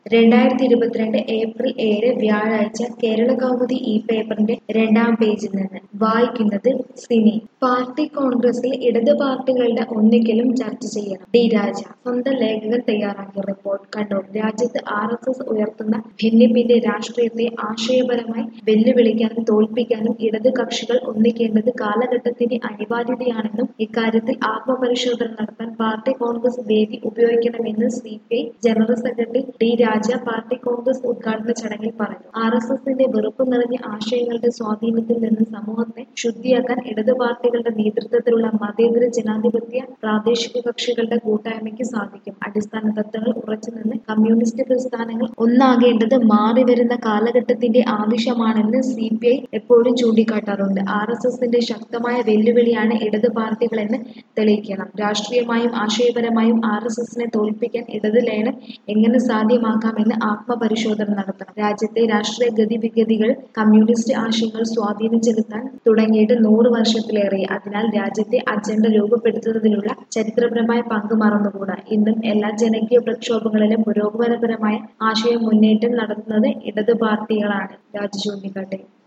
രണ്ടായിരത്തി ഇരുപത്തിരണ്ട് ഏപ്രിൽ ഏഴ് വ്യാഴാഴ്ച കേരള കൗമുദി ഈ പേപ്പറിന്റെ രണ്ടാം പേജിൽ നിന്ന് വായിക്കുന്നത് സിനി പാർട്ടി കോൺഗ്രസിൽ ഇടത് പാർട്ടികളുടെ ഒന്നിക്കലും ചർച്ച ചെയ്യണം ഡി രാജ സ്വന്തം ലേഖകൻ തയ്യാറാക്കിയ റിപ്പോർട്ട് കണ്ണൂർ രാജ്യത്ത് ആർ എസ് എസ് ഉയർത്തുന്ന ഭിന്നിപ്പിന്റെ രാഷ്ട്രീയത്തെ ആശയപരമായി വെല്ലുവിളിക്കാനും തോൽപ്പിക്കാനും ഇടത് കക്ഷികൾ ഒന്നിക്കേണ്ടത് കാലഘട്ടത്തിന്റെ അനിവാര്യതയാണെന്നും ഇക്കാര്യത്തിൽ ആത്മപരിശോധന നടത്താൻ പാർട്ടി കോൺഗ്രസ് വേദി ഉപയോഗിക്കണമെന്ന് C P I general secretary D Raja party congress ഉദ്ഘാടന ചടങ്ങിൽ പറഞ്ഞു ആർ എസ് എസിന്റെ വെറുപ്പ് നിറഞ്ഞ ആശയങ്ങളുടെ സ്വാധീനത്തിൽ നിന്ന് സമൂഹത്തെ ശുദ്ധിയാക്കാൻ ഇടത് പാർട്ടികളുടെ നേതൃത്വത്തിലുള്ള മതേതര ജനാധിപത്യ പ്രാദേശിക കക്ഷികളുടെ കൂട്ടായ്മയ്ക്ക് സാധിക്കും അടിസ്ഥാന തത്വങ്ങൾ ഉറച്ചുനിന്ന് കമ്മ്യൂണിസ്റ്റ് പ്രസ്ഥാനങ്ങൾ ഒന്നാകേണ്ടത് മാറി വരുന്ന കാലഘട്ടത്തിന്റെ ആവശ്യമാണെന്ന് സി പി ഐ എപ്പോഴും ചൂണ്ടിക്കാട്ടാറുണ്ട് ആർ എസ് എസിന്റെ ശക്തമായ വെല്ലുവിളിയാണ് ഇടത് പാർട്ടികളെന്ന് തെളിയിക്കണം രാഷ്ട്രീയമായും ആശയപരമായും ആർ എസ് എസിനെ തോൽപ്പിക്കാൻ ഇടത് ലയനം എങ്ങനെ സാധ്യമാക്കാമെന്ന് ആത്മപരിശോധന നടത്തണം രാജ്യത്തെ രാഷ്ട്രീയ ഗതിവിഗതികൾ കമ്മ്യൂണിസ്റ്റ് ആശയങ്ങൾ സ്വാധീനം ചെലുത്താൻ തുടങ്ങിയിട്ട് നൂറ് വർഷത്തിലേറെ അതിനാൽ രാജ്യത്തെ അജണ്ട രൂപപ്പെടുത്തുന്നതിലുള്ള ചരിത്രപരമായ പങ്ക് മറന്നുകൂടാ ഇന്നും എല്ലാ ജനകീയ പ്രക്ഷോഭങ്ങളിലും പുരോഗമനപരമായ ആശയ മുന്നേറ്റം നടത്തുന്നത് ഇടത് പാർട്ടികളാണ് രാജ ചൂണ്ടിക്കാട്ടെ